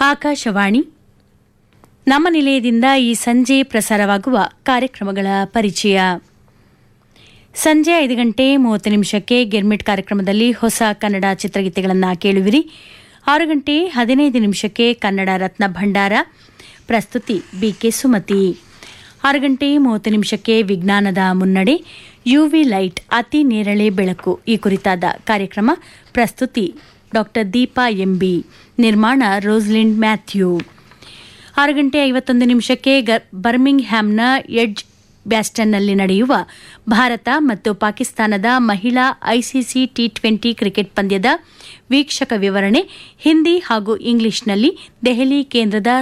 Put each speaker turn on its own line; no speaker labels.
ಆಕಾಶವಾಣಿ ನಮ್ಮ ನಿಲಯದಿಂದ ಈ ಸಂಜೆ ಪ್ರಸಾರವಾಗುವ ಕಾರ್ಯಕ್ರಮಗಳ ಪರಿಚಯ ಸಂಜೆ ಐದು ಗಂಟೆ ಮೂವತ್ತು ನಿಮಿಷಕ್ಕೆ ಗಿರ್ಮಿಟ್ ಕಾರ್ಯಕ್ರಮದಲ್ಲಿ ಹೊಸ ಕನ್ನಡ ಚಿತ್ರಗೀತೆಗಳನ್ನು ಕೇಳುವಿರಿ ಆರು ಗಂಟೆ ಹದಿನೈದು ನಿಮಿಷಕ್ಕೆ ಕನ್ನಡ ರತ್ನ ಭಂಡಾರ ಪ್ರಸ್ತುತಿ ಬಿಕೆ ಸುಮತಿ ಆರು ಗಂಟೆ ಮೂವತ್ತು ನಿಮಿಷಕ್ಕೆ ವಿಜ್ಞಾನದ ಮುನ್ನಡೆ ಯುವಿ ಲೈಟ್ ಅತಿ ನೇರಳೆ ಬೆಳಕು ಈ ಕುರಿತಾದ ಕಾರ್ಯಕ್ರಮ ಪ್ರಸ್ತುತಿ ಡಾಕ್ಟರ್ ದೀಪಾ ಎಂಬಿ ನಿರ್ಮಾಣ ರೋಸ್ಲಿಂಡ್ ಮ್ಯಾಥ್ಯೂ ಆರು ಗಂಟೆ ಐವತ್ತೊಂದು ನಿಮಿಷಕ್ಕೆ ಗ- ಬರ್ಮಿಂಗ್ ಹ್ಯಾಮ್ನ ಎಡ್ಜ್ ಬ್ಯಾಸ್ಟನ್ನಲ್ಲಿ ನಡೆಯುವ ಭಾರತ ಮತ್ತು ಪಾಕಿಸ್ತಾನದ ಮಹಿಳಾ ಐಸಿಸಿ ಟಿ ಟ್ವೆಂಟಿ ಕ್ರಿಕೆಟ್ ಪಂದ್ಯದ ವೀಕ್ಷಕ ವಿವರಣೆ ಹಿಂದಿ ಹಾಗೂ ಇಂಗ್ಲಿಷ್ನಲ್ಲಿ ದೆಹಲಿ ಕೇಂದ್ರದ